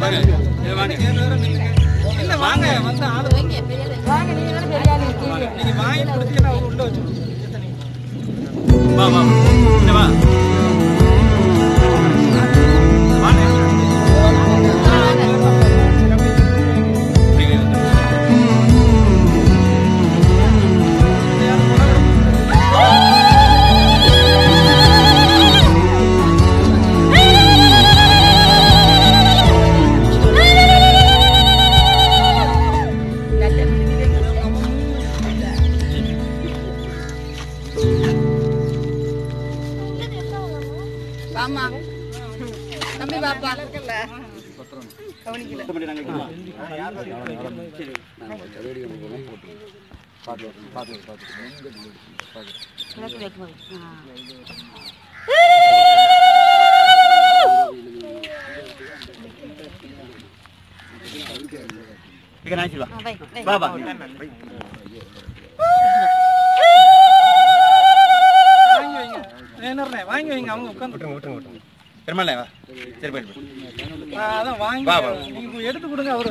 இல்ல வாங்க வந்து ஆளு வாங்க நீங்க தானே பெரிய ஆளு இருக்கீங்க நீங்க வாங்கி கொடுத்தீங்கன்னா அவங்க உள்ள வச்சு வா வா இங்க வா வாண்ணே. இப்படி வந்து. வாமா தம்பி பாப்பா இங்க நான் வா வா வா வாங்கி வைங்க நேனர்னே வாங்கி வைங்க அவங்க உட்காந்து பெருமாள் வா சரி போயிட்டு அதான் வாங்கி வா, வா. நீங்க எடுத்து கொடுங்க அவரு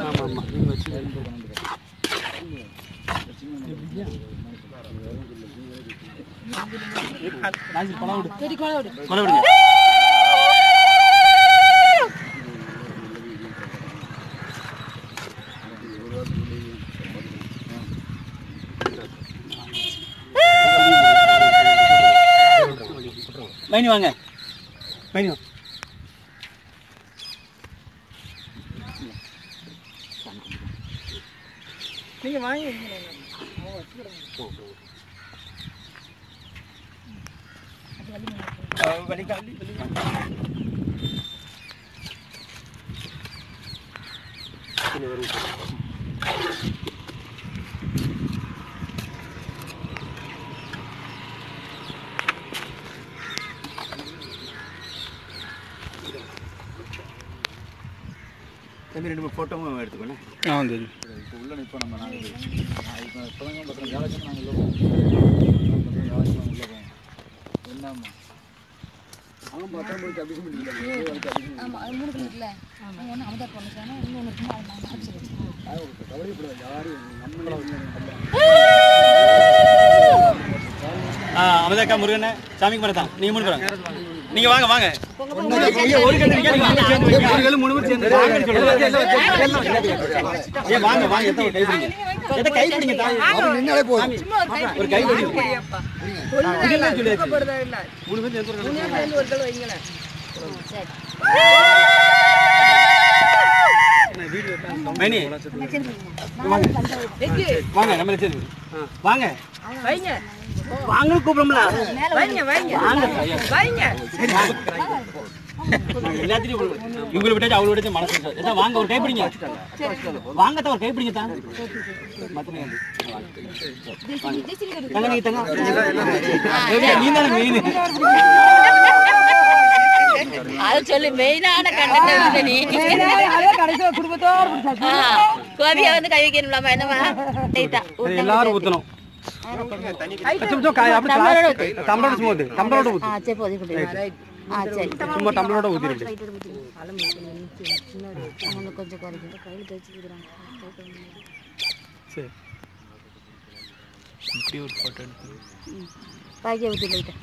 சரி கொலை விடு கொலை விடுங்க மைனி வாங்க மைனி வா நீங்க வாங்கி வைங்க தம்பி ரெண்டு மூணு ஃபோட்டோவும் எடுத்துக்கோண்ணே ஆ சரி உள்ள நிற்போம் நம்ம நாங்கள் இப்போ இப்போதான் பத்திரம் வியாழக்கிழமை நாங்கள் உள்ள போவோம் பத்திரம் வியாழக்கிழமை உள்ள போவோம் என்னம்மா அவன் பத்திரம் போய் கண்டிஷன் பண்ணிக்கலாம் ஆமா அது மூணு கிலோ இருக்குல்ல அவங்க ஒன்று அமுதா பண்ணுச்சானா இன்னொன்று இருக்குமா அதை நான் அடிச்சு வச்சு கவலைப்படாது யாரும் நம்மள ஆ அமதாக்கா முருகண்ணே சாமி கும்பிடத்தான் நீங்க மூணு பேரும் நீங்க வாங்க வாங்க ஒரு கல்லு நீங்க வாங்க. ஒரு கல்லு மூணு பேர் சேர்ந்து வாங்கன்னு சொல்லுங்க. ஏய், வாங்க வாங்க எத்தனை கை பிடிங்க எத்தனை கை பிடிங்க தாய் நின்னாலே போதும் ஒரு கை பிடிங்க இதெல்லாம் சொல்லியாச்சு. மூணு பேர் சேர்ந்து ஒரு கல்லு. மைனி வாங்க வாங்க நம்ம சரி வாங்க வைங்க வாங்க கூப்பிடும்ல வைங்க வைங்க வாங்க வைங்க எல்லாத்தையும் இவங்களை விட்டாச்சு அவளை விட்டாச்சு மனசு இருக்காது. ஏதா வாங்க ஒரு கை பிடிங்க வாங்க தான் ஒரு கை பிடிங்க தான் மத்தவங்க வந்து. தங்க நீங்க தங்க ஏய், நீ தானே மெயின் அது சொல்லு மெயினான கண்டென்ட் நீ கடைசியில் குடும்பத்தோடு பிடிச்சாச்சு ஆ, கோபியா வந்து கை வைக்கணும்லாமா என்னமா ரைட்டா எல்லாரும் ஊத்தணும் சும்மா காய் அப்படி காய் டம்ளரோட சும்மா ஊத்து டம்ளரோட ஊத்து ஆ சரி போதும் இப்படி ஆ சரி சும்மா டம்ளரோட ஊத்திட்டு அவங்க கொஞ்சம் குறைக்கும் கையில் தேய்ச்சி விடுறாங்க சரி பாக்கிய ஊற்றி லைட்டா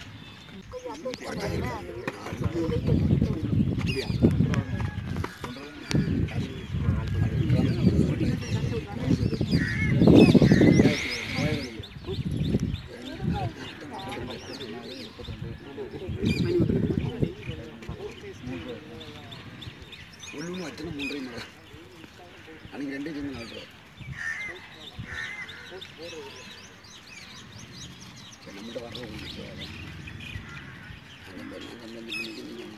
ஒன்று வச்சுன்னு மூன்றரை மணி அன்னைக்கு ரெண்டே சொன்ன நாலு ரூபா சரி நம்மகிட்ட வர்ற உங்களுக்கு அந்த நாங்கள் அந்த இன்னைக்கு நீங்கள்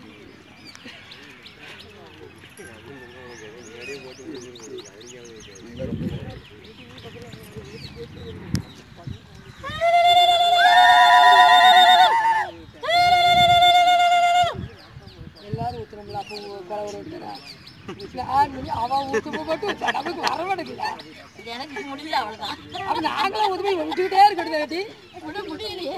எல்லாரும் ஊத்துறோம்ல அப்போ கொலை ஒரு விட்டுறா ஆறு மணி அவன் ஊற்றும்போது மட்டும் நமக்கு வர மாட்டேங்குதா எனக்கு முடியல அவ்வளோதான் அப்போ நாங்களும் ஊற்றுமே விட்டுக்கிட்டே இருக்கணும் வேட்டி விட முடியலையே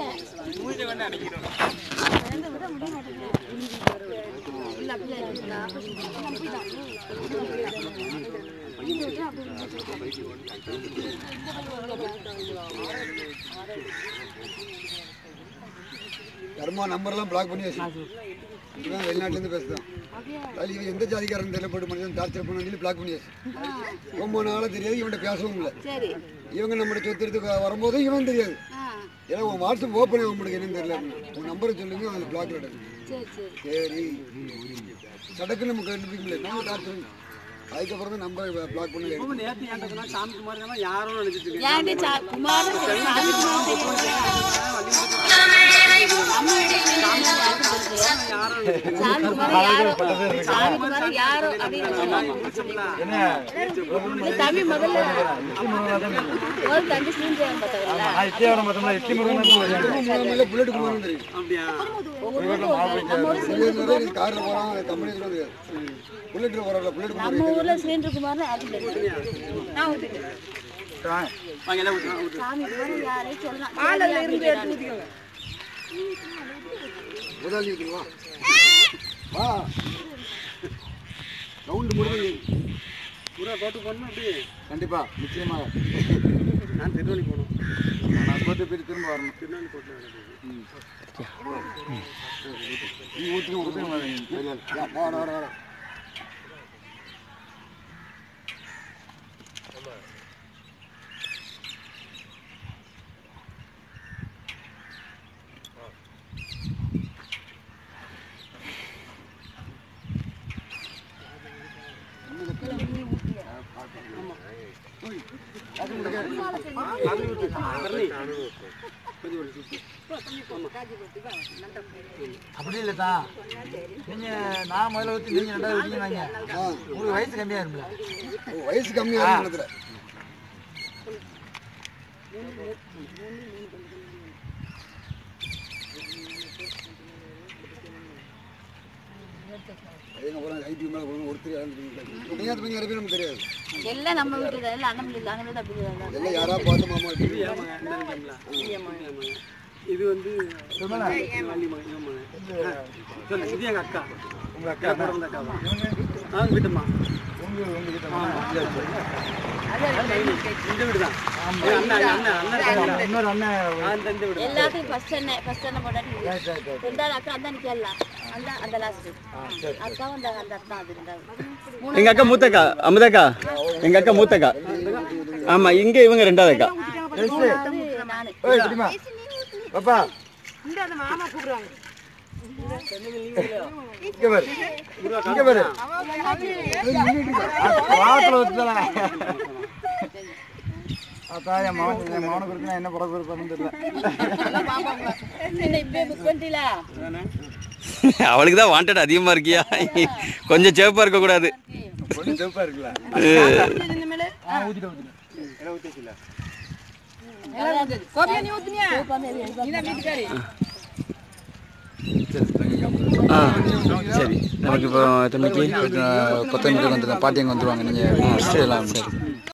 இல்ல அப்படியே இருக்குதா? கர்மா நம்பர்லாம் பிளாக் பண்ணி வச்சு இவன் வெளிநாட்டுலேருந்து பேசுதான் அது இவன் எந்த ஜாதிக்காரன் தெரியல போட்டு மனுஷன் டார்ச்சர் பண்ண சொல்லி பிளாக் பண்ணி வச்சு ரொம்ப நாளாக தெரியாது இவன்கிட்ட பேசவும் இல்லை சரி இவங்க நம்மளோட சொத்து எடுத்து வரும்போது இவன் தெரியாது ஆ ஏன்னா உன் வாட்ஸ்அப் ஓப்பன் உங்களுக்கு என்னன்னு தெரியல அப்படின்னு. உன் நம்பரை சொல்லுங்க அதில் பிளாக்ல எடுங்க சரி சரி சரி சடக்கு நம்ம கண்டுபிடிக்க முடியல நம்ம டார்ச்சர் அதுக்கப்புறம் தான் நம்பரை பிளாக் பண்ணி எடுக்கணும். நேற்று என்கிட்ட சொன்னா சாமி குமார் தானே யாரும் நினைச்சிட்டு இருக்கேன் ஏன்டி சா குமார் சாமி குமார் சாமி குமார் யாரோ சாமி குமார் யாரோ அப்படின்னு சொன்னாங்க இந்த தம்பி முதல்ல ஒரு தம்பி ஸ்ரீன் ஜெயம் பார்த்தவங்களா மூணு நாள்ல புல்லட் குமார்னு தெரியும் அப்படியா தெரியாது காரில் போகிறான் கம்பெனி தெரியாது புல்லட்டில் போகிறாங்க புல்லட் குமார் நம்ம ஊர்ல சுரேந்திர குமார்னு அது தெரியும் நான் ஊத்திட்டேன் வாங்க எல்லாம் ஊத்துறோம், ஊத்துறோம். சாமி குமார் யாரையும் சொல்லலாம் இருந்து எடுத்து முதலாளி இருக்குவா வா ரவுண்டு முடிவு பூரா கோட்டு போடணும் அப்படி கண்டிப்பா நிச்சயமாக நான் திருநெல்வேலி போகணும் நான் கோட்டை போயிட்டு திரும்ப வரணும் திருநெல்வேலி கோட்டில் நீ ஊற்றுங்க ஊற்றுங்க வர வர வர அப்படி இல்லைதா நீங்க நான் முதல்ல ஊற்றி நீங்க ரெண்டாவது ஊற்றிங்க ஆ உங்களுக்கு வயசு கம்மியா இருக்குல்ல ஓ, வயசு கம்மியாக நினைக்கிறேன் எங்க போறாங்க ஐடி மேல போறாங்க ஒருத்தர் யாரும் நீங்க பையன் நிறைய பேர் நமக்கு தெரியாது எல்லாம் நம்ம வீட்டு தான் எல்லாம் அண்ணன் பிள்ளை அண்ணன் அப்படி தான் எல்லாம் யாரா பார்த்து மாமா இப்படி ஆமாங்க இந்த நினைக்கல ஆமாங்க இது வந்து வள்ளி மகன் இவன் மகன் ஆ, சொல்லு இது எங்க அக்கா உங்க அக்கா பிறந்த அக்கா தான் ஆ வீட்டுமா இந்த வீடு தான் அண்ணன் அண்ணன் அண்ணன் இருக்காங்கல்ல? இன்னொரு அண்ணன் ஆ, இந்த இந்த வீடு தான். எல்லாத்துக்கும் ஃபர்ஸ்ட் அண்ணன் ஃபர்ஸ்ட் அண்ணன் போட்டாட்டி ரெண்டாவது அக்கா அந்த நிக்கலாம் அந்த அந்த லாஸ்ட் அக்கா அந்த அந்த அக்கா அது ரெண்டாவது எங்க அக்கா மூத்த அக்கா அமுதாக்கா எங்க அக்கா மூத்த அக்கா ஆமா இங்க இவங்க ரெண்டாவது அக்கா மூணாவது நானு ஓய் தெரியுமா பாப்பா இங்க பாரு இங்க பாரு வாரத்தில் வச்சுதானே அதான் என் மகன் என் மகனுக்கு இருக்குன்னா என்ன படம் கொடுப்பான்னு தெரியல என்ன இப்படியே புக் பண்ணிட்டீங்களா அவளுக்கு தான் வாண்டட் அதிகமா இருக்கியா கொஞ்சம் சேப்பா இருக்க கூடாது கொஞ்சம் செவப்பா இருக்குல்ல இனிமேல் ஆ ஊற்றிட்டு ஊற்றிட்டு ஆ சரி நமக்கு இப்போ எத்தனை மணிக்கு பத்து நிமிஷம் வந்துடும் பாட்டி அங்கே வந்துருவாங்க நீங்கள் எல்லாம்